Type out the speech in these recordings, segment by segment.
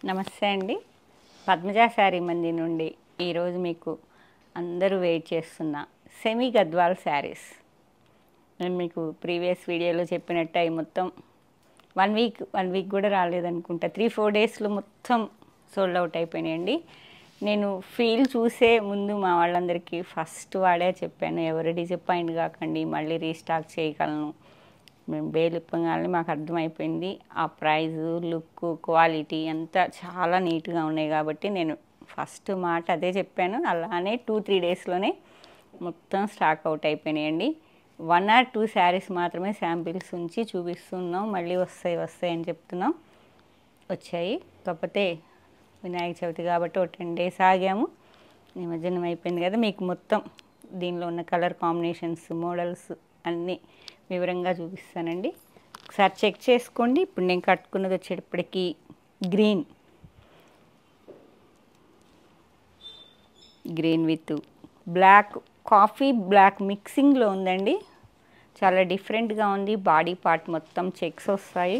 నమస్తే అండి పద్మజ శారీ మంది నుండి ఈరోజు మీకు అందరూ వెయిట్ చేస్తున్న సెమీ గద్వాల్ శారీస్ నేను మీకు ప్రీవియస్ వీడియోలో చెప్పినట్టు అవి మొత్తం వన్ వీక్ వన్ వీక్ కూడా రాలేదనుకుంటా త్రీ ఫోర్ డేస్లో మొత్తం సోల్డ్ అవుట్ అయిపోయినాయండి నేను ఫీల్ చూసే ముందు మా వాళ్ళందరికీ ఫస్ట్ వాడే చెప్పాను ఎవరు డిసప్పాయింట్ కాకండి మళ్ళీ రీస్టాక్ చేయగలను మేము బేలు ఇప్పగానే మాకు అర్థమైపోయింది ఆ ప్రైజ్ లుక్ క్వాలిటీ అంతా చాలా నీట్గా ఉన్నాయి కాబట్టి నేను ఫస్ట్ మాట అదే చెప్పాను అలానే టూ త్రీ డేస్లోనే మొత్తం స్టాక్ అవుట్ అయిపోయినాయండి వన్ ఆర్ టూ శారీస్ మాత్రమే శాంపిల్స్ ఉంచి చూపిస్తున్నాం మళ్ళీ వస్తాయి వస్తాయి అని చెప్తున్నాం వచ్చాయి కాకపోతే వినాయక చవితి కాబట్టి ఒక టెన్ డేస్ ఆగాము నిమజ్జనం అయిపోయింది కదా మీకు మొత్తం దీనిలో ఉన్న కలర్ కాంబినేషన్స్ మోడల్స్ అన్నీ వివరంగా చూపిస్తానండి ఒకసారి చెక్ చేసుకోండి ఇప్పుడు నేను కట్టుకున్నది వచ్చేటప్పటికి green green with black coffee black మిక్సింగ్లో ఉందండి చాలా డిఫరెంట్గా ఉంది బాడీ పార్ట్ మొత్తం చెక్స్ వస్తాయి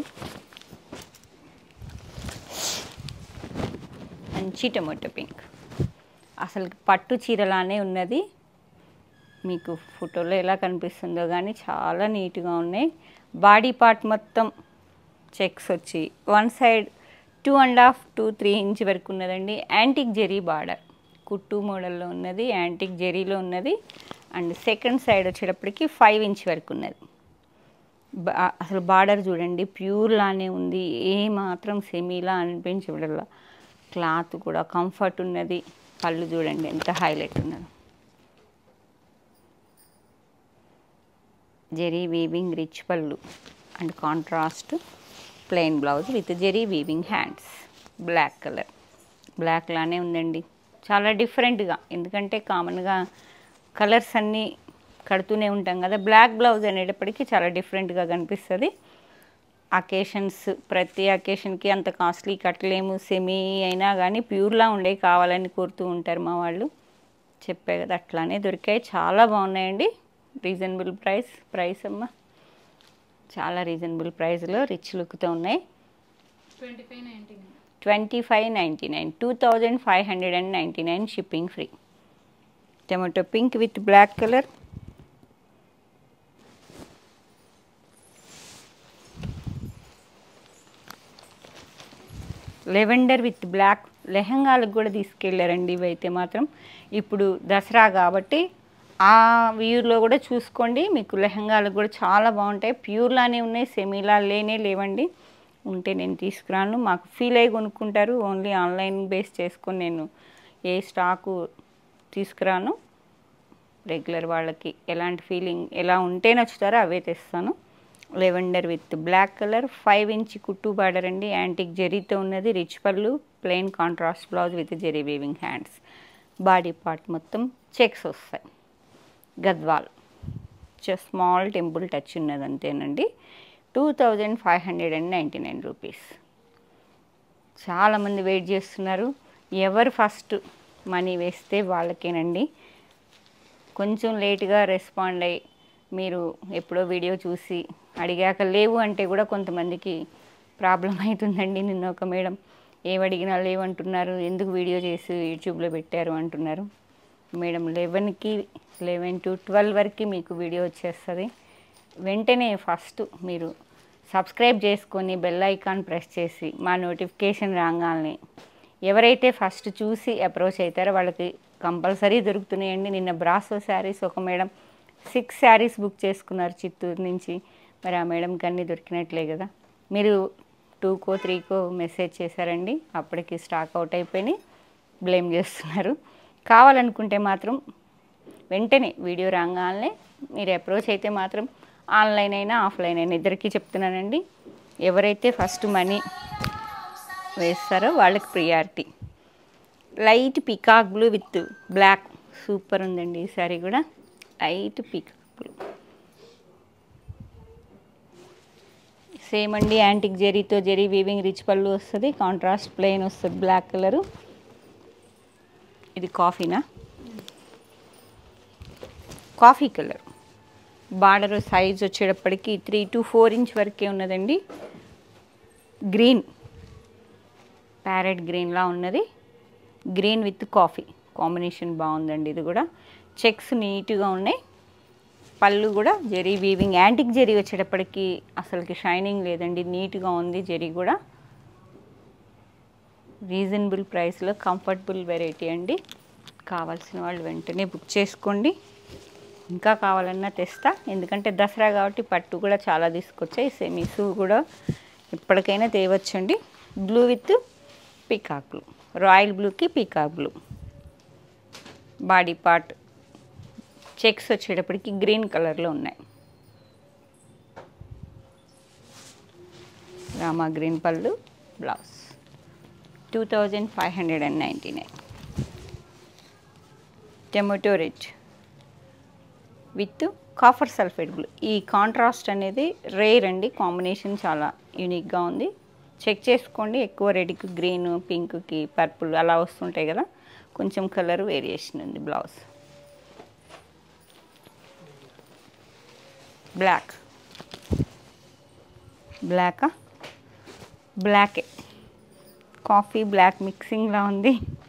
మంచి టొమాటో పింక్ అసలు పట్టు చీరలానే ఉన్నది మీకు ఫోటోలో ఎలా కనిపిస్తుందో కానీ చాలా నీట్గా ఉన్నాయి బాడీ పార్ట్ మొత్తం చెక్స్ వచ్చి one side two and half two three inch వరకు ఉన్నదండి యాంటిక్ జెరీ బార్డర్ కుట్టు మోడల్లో ఉన్నది యాంటిక్ జెరీలో ఉన్నది అండ్ సెకండ్ సైడ్ వచ్చేటప్పటికి ఫైవ్ ఇంచ్ వరకు ఉన్నది బా- అసలు బార్డర్ చూడండి ప్యూర్ లానే ఉంది ఏ మాత్రం సెమీలా అనిపించబడలా క్లాత్ కూడా కంఫర్ట్ ఉన్నది పళ్ళు చూడండి ఎంత హైలైట్ ఉన్నది జెరీ వీవింగ్ రిచ్ పళ్ళు and contrast plain blouse with zari weaving hands black colour black లానే ఉందండి చాలా డిఫరెంట్గా ఎందుకంటే కామన్గా కలర్స్ అన్నీ కడుతూనే ఉంటాం కదా బ్లాక్ బ్లౌజ్ అనేటప్పటికీ చాలా డిఫరెంట్గా కనిపిస్తుంది అకేషన్స్ ప్రతి అకేషన్కి అంత కాస్ట్లీ కట్టలేము సెమీ అయినా కానీ ప్యూర్లా ఉండే కావాలని కోరుతూ ఉంటారు మా వాళ్ళు చెప్పే కదా అట్లానే దొరికాయి చాలా బాగున్నాయండి రీజనబుల్ ప్రైస్ ప్రైస్ అమ్మ చాలా రీజనబుల్ ప్రైస్లో రిచ్ లుక్తో ఉన్నాయి twenty five ninety nine twenty five ninety nine two thousand five hundred and ninety nine shipping free tomato pink with black colour lavender with black లెహంగాలకు కూడా తీసుకెళ్ళారండి ఇవైతే మాత్రం ఇప్పుడు దసరా కాబట్టి ఆ వ్యూలో కూడా చూసుకోండి మీకు లెహంగాలకు కూడా చాలా బాగుంటాయి ప్యూర్లానే ఉన్నాయి సెమీలా లేనే లేవండి ఉంటే నేను తీసుకురాను మాకు ఫీల్ అయ్యి కొనుక్కుంటారు ఓన్లీ ఆన్లైన్ బేస్ చేసుకొని నేను ఏ స్టాకు తీసుకురాను రెగ్యులర్ వాళ్ళకి ఎలాంటి ఫీలింగ్ ఎలా ఉంటే నచ్చుతారో అవే తెస్తాను lavender with black colour five inch కుట్టు బార్డర్ అండి యాంటిక్ జెరీతో ఉన్నది రిచ్ పళ్ళు plain contrast blouse with zari weaving hands body part మొత్తం చెక్స్ వస్తాయి గద్వాల్ స్మాల్ టెంపుల్ టచ్ ఉన్నది అంతేనండి two thousand five hundred and ninety nine rupees చాలామంది వెయిట్ చేస్తున్నారు ఎవరు ఫస్ట్ మనీ వేస్తే వాళ్ళకేనండి కొంచెం లేట్గా రెస్పాండ్ అయ్యి మీరు ఎప్పుడో వీడియో చూసి అడిగాక లేవు అంటే కూడా కొంతమందికి ప్రాబ్లం అవుతుందండి నిన్న ఒక మేడం ఏం అడిగినా లేవు అంటున్నారు ఎందుకు వీడియో చేసి యూట్యూబ్లో పెట్టారు అంటున్నారు మేడం లెవెన్కి లెవెన్ టు ట్వెల్వ్ వరకు మీకు వీడియో వచ్చేస్తుంది వెంటనే ఫస్ట్ మీరు సబ్స్క్రైబ్ చేసుకొని బెల్ ఐకాన్ ప్రెస్ చేసి మా నోటిఫికేషన్ రాగానే ఎవరైతే ఫస్ట్ చూసి అప్రోచ్ అవుతారో వాళ్ళకి కంపల్సరీ దొరుకుతున్నాయండి నిన్న బ్రాసో శారీస్ ఒక మేడం సిక్స్ శారీస్ బుక్ చేసుకున్నారు చిత్తూరు నుంచి మరి ఆ మేడంకి అన్నీ దొరికినట్లే కదా మీరు టూకో త్రీకో మెసేజ్ చేశారండి అప్పటికి స్టాక్ అవుట్ అయిపోయినాయి బ్లేమ్ చేస్తున్నారు కావాలనుకుంటే మాత్రం వెంటనే వీడియో రాగానే మీరు అప్రోచ్ అయితే మాత్రం ఆన్లైన్ అయినా ఆఫ్లైన్ అయినా ఇద్దరికీ చెప్తున్నానండి ఎవరైతే ఫస్ట్ మనీ వేస్తారో వాళ్ళకి priority light peacock blue with black super ఉందండి ఈ సారీ కూడా లైట్ పికాక్ బ్లూ సేమ్ అండి యాంటిక్ జెరీతో జెరీ వీవింగ్ రిచ్ పళ్ళు వస్తుంది కాంట్రాస్ట్ ప్లెయిన్ వస్తుంది బ్లాక్ కలరు ఇది కాఫీనా కాఫీ కలర్ బార్డర్ సైజ్ వచ్చేటప్పటికి త్రీ టు ఫోర్ ఇంచ్ వరకే ఉన్నదండి గ్రీన్ ప్యారెట్ గ్రీన్లా ఉన్నది గ్రీన్ విత్ కాఫీ కాంబినేషన్ బాగుందండి ఇది కూడా చెక్స్ నీట్గా ఉన్నాయి పళ్ళు కూడా జెరీ వీవింగ్ యాంటిక్ జెరీ వచ్చేటప్పటికి అసలుకి షైనింగ్ లేదండి నీట్గా ఉంది జెరీ కూడా రీజనబుల్ ప్రైస్లో కంఫర్టబుల్ వెరైటీ అండి కావాల్సిన వాళ్ళు వెంటనే బుక్ చేసుకోండి ఇంకా కావాలన్నా తెస్తా ఎందుకంటే దసరా కాబట్టి పట్టు కూడా చాలా తీసుకొచ్చాయి సెమీస్ కూడా ఎప్పటికైనా తేవచ్చండి blue with peacock blue royal బ్లూకి peacock blue body part checks వచ్చేటప్పటికి గ్రీన్ కలర్లో ఉన్నాయి రామా గ్రీన్ పళ్ళు blouse two thousand five hundred and ninety nine tomato red with copper sulphate blue ఈ కాంట్రాస్ట్ అనేది రేర్ అండి కాంబినేషన్ చాలా యూనిక్గా ఉంది చెక్ చేసుకోండి ఎక్కువ రెడ్కి గ్రీన్ పింక్కి పర్పుల్ అలా వస్తుంటాయి కదా కొంచెం కలర్ వేరియేషన్ ఉంది బ్లౌజ్ బ్లాక్ బ్లాకా బ్లాకే కాఫీ బ్లాక్ మిక్సింగ్లా ఉంది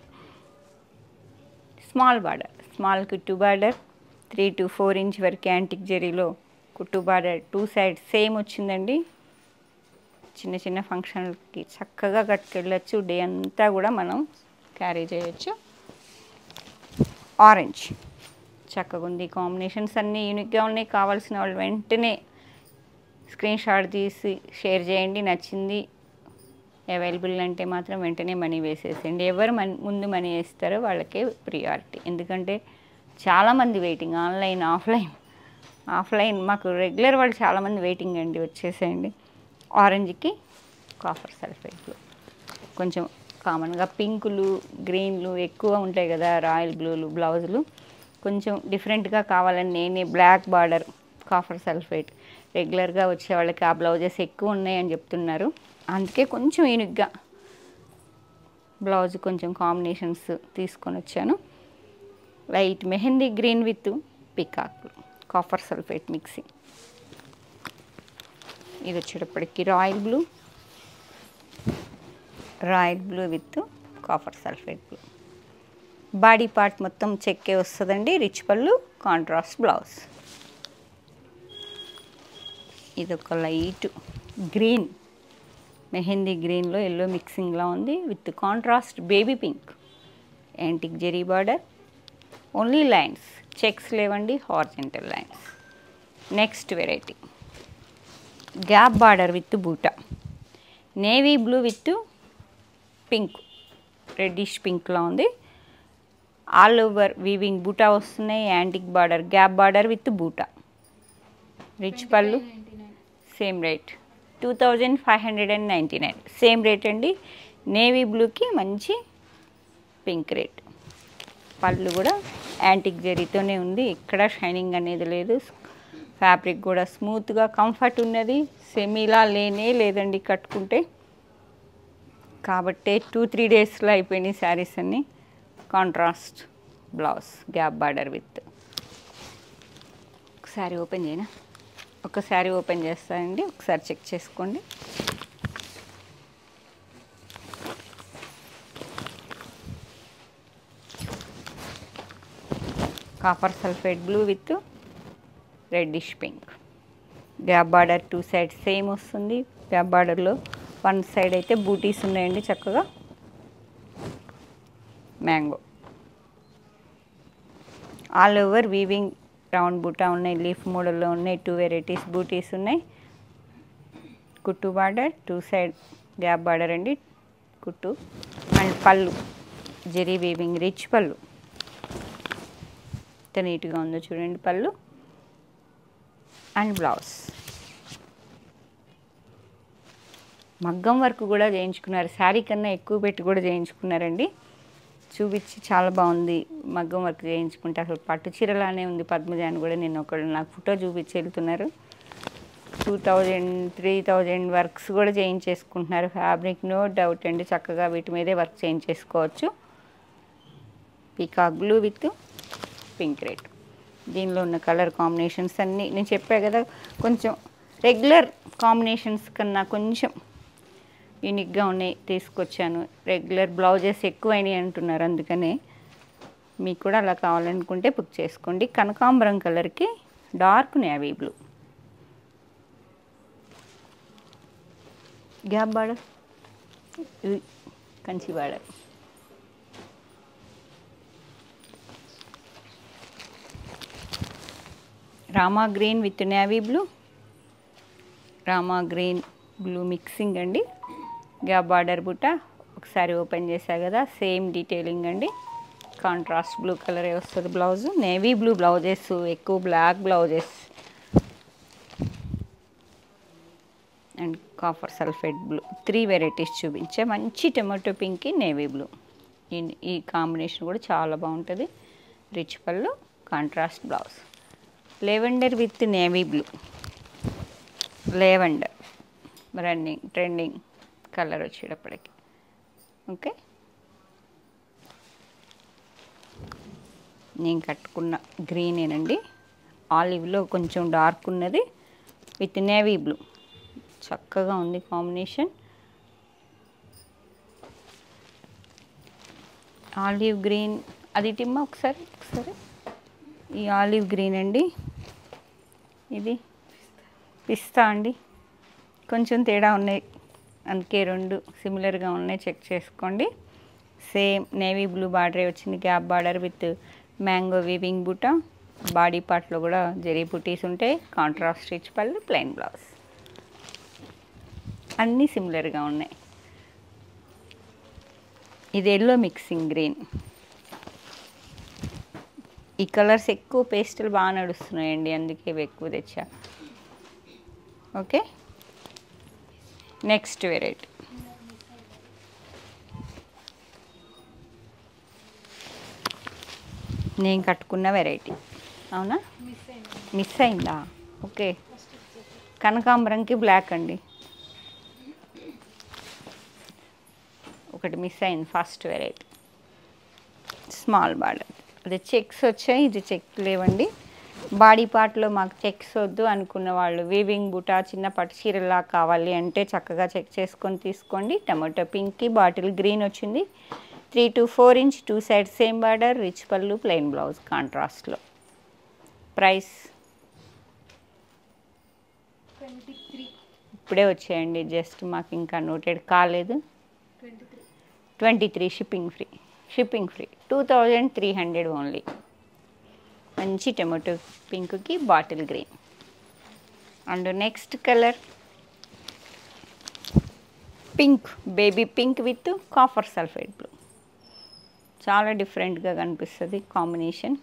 స్మాల్ బార్డర్ స్మాల్ కుట్టు border three to four inch వరకు యాంటిక్ జరీలో కుట్టు బార్డర్ టూ సైడ్ సేమ్ వచ్చిందండి చిన్న చిన్న ఫంక్షన్లకి చక్కగా కట్టుకెళ్ళచ్చు డే అంతా కూడా మనం క్యారీ చేయొచ్చు ఆరెంజ్ చక్కగా ఉంది కాంబినేషన్స్ అన్నీ యూనిక్గా ఉన్నాయి కావాల్సిన వాళ్ళు వెంటనే స్క్రీన్ షాట్ తీసి షేర్ చేయండి నచ్చింది అవైలబుల్ అంటే మాత్రం వెంటనే మనీ వేసేసేయండి ఎవరు మనీ ముందు మనీ వేస్తారో వాళ్ళకే ప్రియారిటీ ఎందుకంటే చాలామంది వెయిటింగ్ ఆన్లైన్ ఆఫ్లైన్ ఆఫ్లైన్ మాకు రెగ్యులర్ వాళ్ళు చాలామంది వెయిటింగ్ అండి వచ్చేసేయండి ఆరెంజ్కి కాఫర్ సల్ఫేట్లు కొంచెం కామన్గా పింకులు గ్రీన్లు ఎక్కువ ఉంటాయి కదా రాయల్ బ్లూలు బ్లౌజులు కొంచెం డిఫరెంట్గా కావాలని నేనే బ్లాక్ బార్డర్ కాఫర్ సల్ఫేట్ రెగ్యులర్గా వచ్చే వాళ్ళకి ఆ బ్లౌజెస్ ఎక్కువ ఉన్నాయని చెప్తున్నారు అందుకే కొంచెం యూనిక్గా బ్లౌజ్ కొంచెం కాంబినేషన్స్ తీసుకొని వచ్చాను light mehndi green with peacock copper sulphate mixing ఇది వచ్చేటప్పటికి royal blue royal blue with copper sulphate blue body part మొత్తం చెక్కే వస్తుందండి రిచ్ పళ్ళు కాంట్రాస్ట్ బ్లౌజ్ ఇది ఒక లైట్ గ్రీన్ మెహందీ గ్రీన్లో ఎల్లో మిక్సింగ్లా ఉంది with contrast baby pink antique zari border only lines checks లేవండి horizontal lines next variety gap border with buta navy blue with pink reddish పింక్లో ఉంది ఆల్ ఓవర్ వీవింగ్ బూటా వస్తున్నాయి antique border gap border with buta rich పళ్ళు ninety nine same rate two thousand five hundred and ninety nine same rate అండి navy బ్లూకి మంచి pink rate పళ్ళు కూడా antique జరీతోనే ఉంది ఎక్కడ షైనింగ్ అనేది లేదు ఫ్యాబ్రిక్ కూడా స్మూత్గా కంఫర్ట్ ఉన్నది సెమీలా లేనే లేదండి కట్టుకుంటే కాబట్టే టూ త్రీ డేస్లో అయిపోయినాయి శారీస్ అన్నీ contrast blouse gap border with ఒకసారి ఓపెన్ చేయనా ఒకసారి ఓపెన్ చేస్తానండి ఒకసారి చెక్ చేసుకోండి copper sulphate blue with reddish pink gap border two side same వస్తుంది గ్యాప్ బార్డర్లో వన్ సైడ్ అయితే బూటీస్ ఉన్నాయండి చక్కగా mango all over weaving round buta ఉన్నాయి లీఫ్ మోడల్లో ఉన్నాయి టూ వెరైటీస్ బూటీస్ ఉన్నాయి కుట్టు border two side gap border అండి కుట్టు అండ్ పళ్ళు జెరీ వీవింగ్ రిచ్ పళ్ళు ఎంత నీట్గా ఉందో చూడండి పళ్ళు అండ్ బ్లౌజ్ మగ్గం వర్క్ కూడా చేయించుకున్నారు శారీ కన్నా ఎక్కువ పెట్టి కూడా చేయించుకున్నారండి చూపించి చాలా బాగుంది మగ్గం వర్క్ చేయించుకుంటే అసలు పట్టు చీరలానే ఉంది పద్మజ అని కూడా నేను ఒకళ్ళు నాకు ఫోటో చూపించి వెళ్తున్నారు two thousand three thousand works కూడా చేయించేసుకుంటున్నారు ఫ్యాబ్రిక్ నో డౌట్ అండి చక్కగా వీటి మీదే వర్క్ చేయించేసుకోవచ్చు peacock blue with pink red దీనిలో ఉన్న కలర్ కాంబినేషన్స్ అన్నీ నేను చెప్పా కదా కొంచెం రెగ్యులర్ కాంబినేషన్స్ కన్నా కొంచెం యూనిక్గా ఉన్నాయి తీసుకొచ్చాను రెగ్యులర్ బ్లౌజెస్ ఎక్కువైనాయి అంటున్నారు అందుకనే మీకు కూడా అలా కావాలనుకుంటే బుక్ చేసుకోండి కనకాంబరం కలర్కి dark navy blue gap border ఇది Kanchi border Rama green with navy blue Rama green blue mixing అండి గ్యాప్ బార్డర్ బుట్ట ఒకసారి ఓపెన్ చేశా కదా సేమ్ డీటెయిలింగ్ అండి కాంట్రాస్ట్ బ్లూ కలరే వస్తుంది బ్లౌజ్ నేవీ బ్లూ బ్లౌజెస్ ఎక్కువ black blouses and copper sulphate blue three varieties చూపించే మంచి టొమాటో పింక్కి నేవీ బ్లూ ఈ ఈ కాంబినేషన్ కూడా చాలా బాగుంటుంది రిచ్ పళ్ళు contrast blouse lavender with navy blue lavender running trending colour వచ్చేటప్పటికి ఓకే నేను కట్టుకున్న గ్రీనేనండి ఆలివ్లో కొంచెం డార్క్ ఉన్నది విత్ నేవీ బ్లూ చక్కగా ఉంది కాంబినేషన్ ఆలివ్ గ్రీన్ అది టిమ్మ ఒకసారి ఒకసారి ఈ ఆలివ్ గ్రీన్ అండి ఇది పిస్తా అండి కొంచెం తేడా ఉన్నాయి అందుకే రెండు సిమిలర్గా ఉన్నాయి చెక్ చేసుకోండి సేమ్ నేవీ బ్లూ బార్డరే వచ్చింది gap border with mango weaving buta body పార్ట్లో కూడా జరీ బుటీస్ ఉంటాయి కాంట్రాస్ట్ స్టిచ్ పళ్ళు ప్లెయిన్ బ్లౌజ్ అన్నీ సిమిలర్గా ఉన్నాయి ఇది ఎల్లో మిక్సింగ్ గ్రీన్ ఈ కలర్స్ ఎక్కువ పేస్టులు బాగా నడుస్తున్నాయండి అందుకే ఇవి ఎక్కువ తెచ్చా ఓకే నెక్స్ట్ వెరైటీ నేను కట్టుకున్న వెరైటీ అవునా మిస్ అయింది మిస్ అయిందా ఓకే కనకాంబరంకి బ్లాక్ అండి ఒకటి మిస్ అయింది ఫస్ట్ వెరైటీ స్మాల్ బార్డర్ అది చెక్స్ వచ్చాయి ఇది చెక్ లేవండి బాడీ పార్ట్లో మాకు చెక్స్ వద్దు అనుకున్న వాళ్ళు వీవింగ్ బుటా చిన్న పట్టు చీరలా కావాలి అంటే చక్కగా చెక్ చేసుకొని తీసుకోండి టమాటో పింక్కి బాటిల్ గ్రీన్ వచ్చింది three to four inch two side same border rich పళ్ళు ప్లెయిన్ బ్లౌజ్ కాంట్రాస్ట్లో ప్రైస్ ట్వంటీ త్రీ ఇప్పుడే వచ్చాయండి జస్ట్ మాకు ఇంకా నోటెడ్ కాలేదు twenty three twenty three shipping free shipping free two thousand three hundred only మంచి tomato పింక్కి bottle green and next colour pink baby pink with copper sulphate blue చాలా డిఫరెంట్గా కనిపిస్తుంది కాంబినేషన్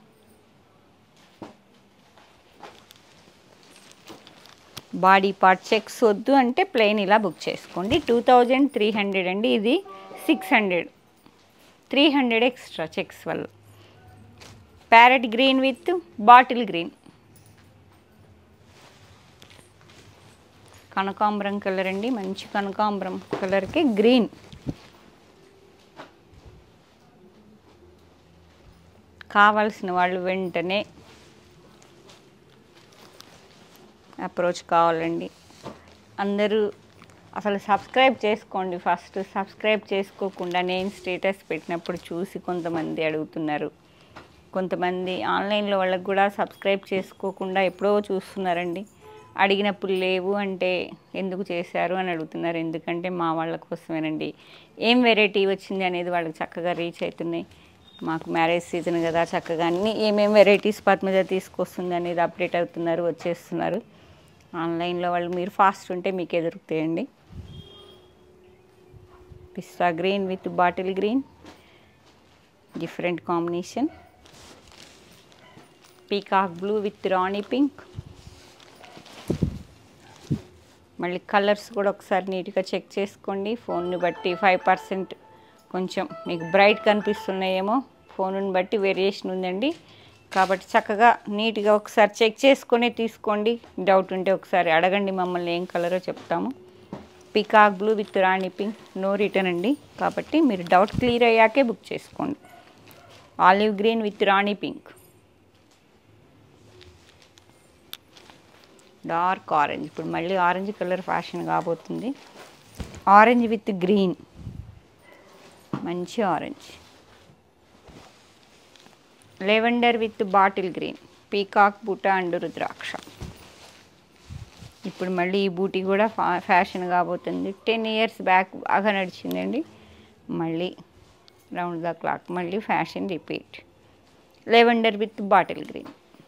బాడీ పార్ట్ చెక్స్ వద్దు అంటే plain ఇలా book చేసుకోండి two thousand three hundred అండి ఇది six hundred three hundred extra checks వల్ల parrot green with bottle green కనకాంబరం కలర్ అండి మంచి కనకాంబరం కలర్కి గ్రీన్ కావాల్సిన వాళ్ళు వెంటనే అప్రోచ్ కావాలండి అందరూ అసలు సబ్స్క్రైబ్ చేసుకోండి ఫస్ట్ సబ్స్క్రైబ్ చేసుకోకుండా నేను స్టేటస్ పెట్టినప్పుడు చూసి కొంతమంది అడుగుతున్నారు కొంతమంది ఆన్లైన్లో వాళ్ళకి కూడా సబ్స్క్రైబ్ చేసుకోకుండా ఎప్పుడో చూస్తున్నారండి అడిగినప్పుడు లేవు అంటే ఎందుకు చేశారు అని అడుగుతున్నారు ఎందుకంటే మా వాళ్ళ కోసమేనండి ఏం వెరైటీ వచ్చింది అనేది వాళ్ళకి చక్కగా రీచ్ అవుతున్నాయి మాకు మ్యారేజ్ సీజన్ కదా చక్కగా అన్ని ఏమేం వెరైటీస్ పద్మజ తీసుకొస్తుంది అనేది అప్డేట్ అవుతున్నారు వచ్చేస్తున్నారు ఆన్లైన్లో వాళ్ళు మీరు ఫాస్ట్ ఉంటే మీకే దొరుకుతాయండి pista green with bottle green different combination peacock blue with rani pink మళ్ళీ కలర్స్ కూడా ఒకసారి నీట్గా చెక్ చేసుకోండి ఫోన్ని బట్టి ఫైవ్ పర్సెంట్ కొంచెం మీకు బ్రైట్ కనిపిస్తున్నాయేమో ఫోన్ని బట్టి వేరియేషన్ ఉందండి కాబట్టి చక్కగా నీట్గా ఒకసారి చెక్ చేసుకొని తీసుకోండి డౌట్ ఉంటే ఒకసారి అడగండి మమ్మల్ని ఏం కలరో చెప్తాము peacock blue with rani pink no return అండి కాబట్టి మీరు డౌట్ క్లియర్ అయ్యాకే బుక్ చేసుకోండి olive green with rani pink dark orange ఇప్పుడు మళ్ళీ ఆరెంజ్ కలర్ ఫ్యాషన్ కాబోతుంది ఆరెంజ్ విత్ గ్రీన్ మంచి orange lavender with bottle green peacock buta and rudraksha ఇప్పుడు మళ్ళీ ఈ బూటీ కూడా ఫా ఫ్యాషన్ కాబోతుంది టెన్ ఇయర్స్ బ్యాక్ బాగా నడిచిందండి మళ్ళీ రౌండ్ ద క్లాక్ మళ్ళీ fashion repeat lavender with bottle green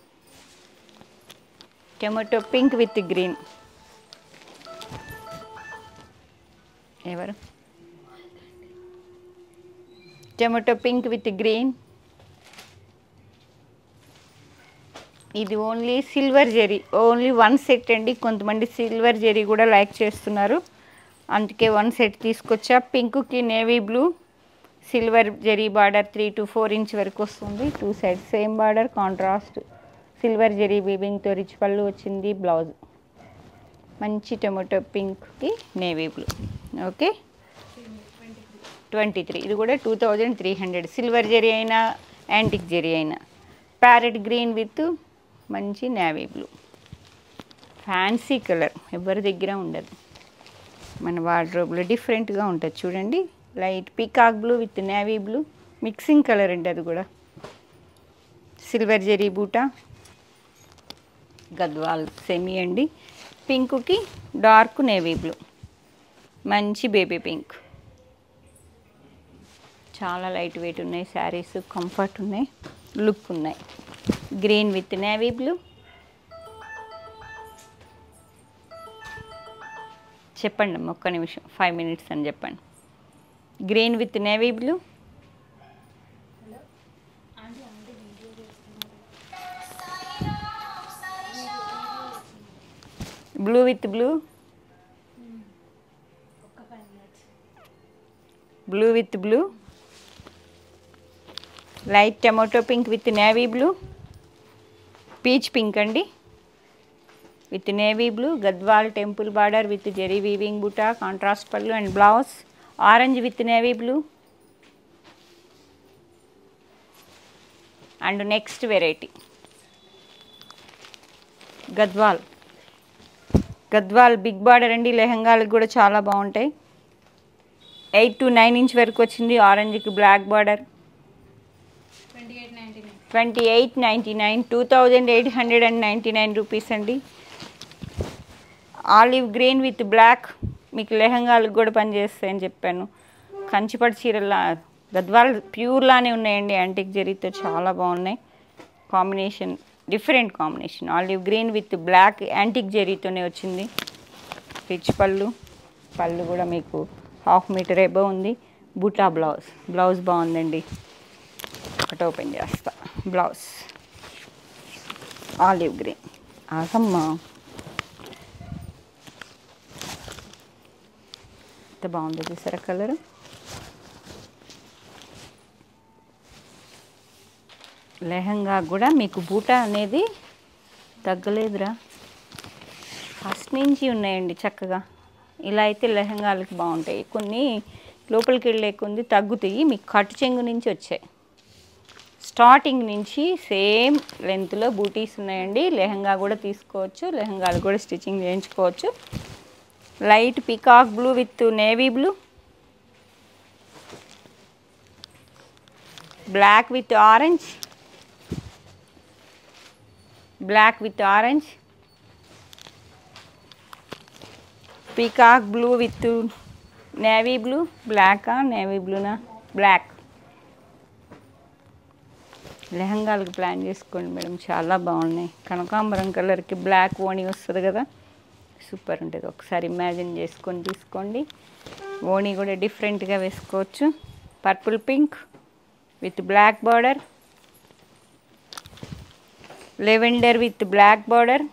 tomato pink with green ఎవరు టొమాటో పింక్ విత్ గ్రీన్ ఇది only silver zari only one set అండి కొంతమంది సిల్వర్ జెరీ కూడా లైక్ చేస్తున్నారు అందుకే వన్ సెట్ తీసుకొచ్చా పింక్కి navy blue silver zari border three to four inch వరకు వస్తుంది two side same border contrast silver zari వీవింగ్తో రిచ్ పళ్ళు వచ్చింది బ్లౌజ్ మంచి టొమాటో పింక్కి navy blue okay twenty three ఇది కూడా two thousand three hundred silver zari అయినా యాంటిక్ జెరీ అయినా ప్యారెట్ గ్రీన్ విత్ మంచి నేవీ బ్లూ ఫ్యాన్సీ కలర్ ఎవరి దగ్గర ఉండదు మన వార్డ్రోబ్లో డిఫరెంట్గా ఉంటుంది చూడండి light peacock blue with navy blue mixing colour అండి అది కూడా సిల్వర్ జెరీ బూటా గద్వాల్ సెమీ అండి పింక్కి డార్క్ నేవీ బ్లూ మంచి బేబీ పింక్ చాలా లైట్ వెయిట్ ఉన్నాయి శారీస్ కంఫర్ట్ ఉన్నాయి లుక్ ఉన్నాయి గ్రీన్ విత్ నేవీ బ్లూ చెప్పండి అమ్మ ఒక్క నిమిషం ఫైవ్ మినిట్స్ అని చెప్పండి green with navy blue blue with blue blue with blue light tomato pink with navy blue peach pink అండి with navy blue Gadwal temple border with zari weaving buta contrast pallu and blouse orange with navy blue and next variety Gadwal Gadwal big border అండి లెహంగాలకు కూడా చాలా బాగుంటాయి eight to nine inch వరకు వచ్చింది ఆరెంజ్కి black border twenty eight ninety nine twenty eight ninety nine two thousand eight hundred and ninety nine rupees అండి olive green with black మీకు లెహంగాలకు కూడా పనిచేస్తాయని చెప్పాను కంచిపట్టు చీరలా గద్వాల్ ప్యూర్లానే ఉన్నాయండి యాంటిక్ జరీతో చాలా బాగున్నాయి combination different combination olive green with black antique జరీతోనే వచ్చింది రిచ్ పళ్ళు పళ్ళు కూడా మీకు హాఫ్ మీటర్ ఎబో ఉంది బూటా బ్లౌజ్ బ్లౌజ్ బాగుందండి ఒకటి ఓపెన్ చేస్తా బ్లౌజ్ ఆలివ్ గ్రీన్ ఆగమ్మా ఎంత బాగుందో చూసారా కలర్ లెహంగా కూడా మీకు బూటా అనేది తగ్గలేదురా ఫస్ట్ నుంచి ఉన్నాయండి చక్కగా ఇలా అయితే లెహంగాలకి బాగుంటాయి కొన్ని లోపలికి వెళ్ళే కొన్ని తగ్గుతాయి మీకు కట్టు చెంగు నుంచి వచ్చాయి స్టార్టింగ్ నుంచి సేమ్ లెంత్లో బూటీస్ ఉన్నాయండి లెహంగా కూడా తీసుకోవచ్చు లెహంగాలు కూడా స్టిచ్చింగ్ చేయించుకోవచ్చు light peacock blue with navy blue black with orange black with orange peacock blue with navy blue బ్లాకా నేవీ బ్లూనా బ్లాక్ లెహంగాలకు ప్లాన్ చేసుకోండి మేడం చాలా బాగున్నాయి కనకాంబరం కలర్కి బ్లాక్ ఓణి వస్తుంది కదా సూపర్ ఉంటుంది ఒకసారి ఇమాజిన్ చేసుకొని తీసుకోండి ఓణి కూడా డిఫరెంట్గా వేసుకోవచ్చు purple pink with black border lavender with black border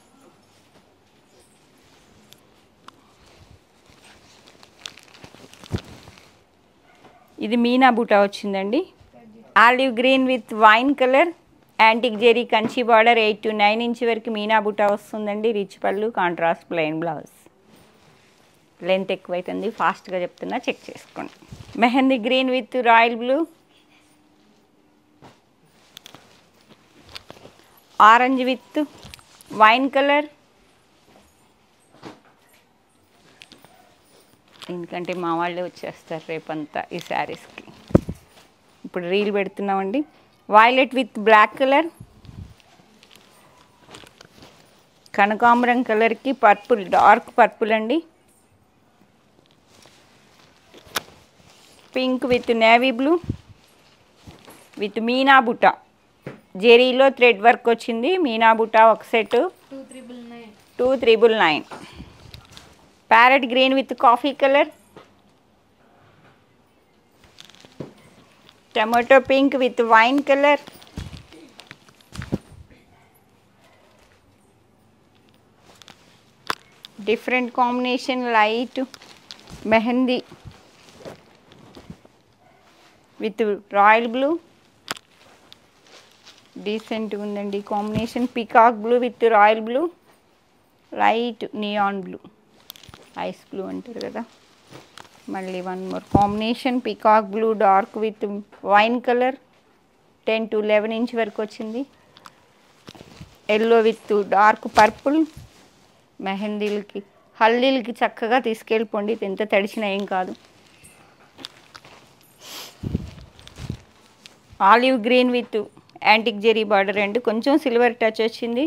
ఇది మీనా బూటా వచ్చిందండి olive green with wine colour antique zari Kanchi border eight to nine inch వరకు మీనా బూటా వస్తుందండి రిచ్ పళ్ళు కాంట్రాస్ట్ ప్లెయిన్ బ్లౌజ్ లెంత్ ఎక్కువైతుంది ఫాస్ట్గా చెప్తున్నా చెక్ చేసుకోండి mehndi green with royal blue orange with wine colour ఎందుకంటే మా వాళ్ళే వచ్చేస్తారు రేపంతా ఈ శారీస్కి ఇప్పుడు రీల్ పెడుతున్నామండి వైలెట్ విత్ బ్లాక్ కలర్ కనకాంబరం కలర్కి పర్పుల్ డార్క్ పర్పుల్ అండి pink with navy blue with meena buta జెరీలో థ్రెడ్ వర్క్ వచ్చింది మీనా బుట్ట ఒక set two triple nine two triple nine parrot green with coffee colour tomato pink with wine colour different combination light mehndi with royal blue డీసెంట్గా ఉందండి combination peacock blue with royal blue light neon blue ice blue అంటారు కదా మళ్ళీ one more combination peacock blue dark with wine colour ten to eleven inch వరకు వచ్చింది yellow with dark purple మెహందీలకి హల్దీలకి చక్కగా తీసుకెళ్ళిపోండి ఇది ఎంత తడిచినా ఏం కాదు olive green with antique zari border అండి కొంచెం సిల్వర్ టచ్ వచ్చింది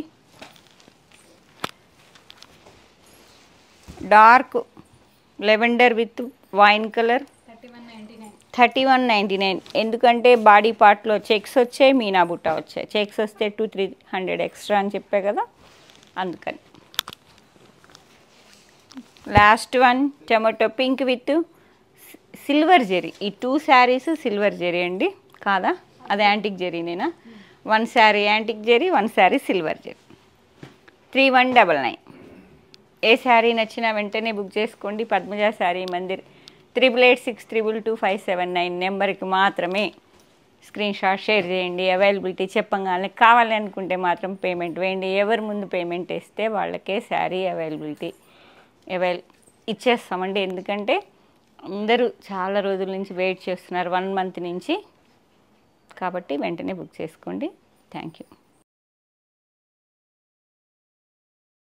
dark lavender with wine colour thirty one ninety nine thirty one ninety nine ఎందుకంటే బాడీ పార్ట్లో చెక్స్ వచ్చాయి మీనా బుట్ట వచ్చాయి చెక్స్ వస్తే టూ త్రీ హండ్రెడ్ ఎక్స్ట్రా అని చెప్పే కదా అందుకని last one tomato pink with silver zari ఈ టూ శారీస్ సిల్వర్ జెరీ అండి కాదా అది యాంటిక్ జెరీనేనా one sari antique zari one sari silver zari three one double nine ఏ శారీ నచ్చినా వెంటనే బుక్ చేసుకోండి Padmaja Sari Mandir triple eight six triple two five seven nine నెంబర్కి మాత్రమే స్క్రీన్ షాట్ షేర్ చేయండి అవైలబిలిటీ చెప్పగానే కావాలి అనుకుంటే మాత్రం పేమెంట్ వేయండి ఎవరు ముందు పేమెంట్ వేస్తే వాళ్ళకే శారీ అవైలబిలిటీ అవైల్ ఇచ్చేస్తామండి ఎందుకంటే అందరూ చాలా రోజుల నుంచి వెయిట్ చేస్తున్నారు వన్ మంత్ నుంచి కాబట్టి వెంటనే బుక్ చేసుకోండి థ్యాంక్ యూ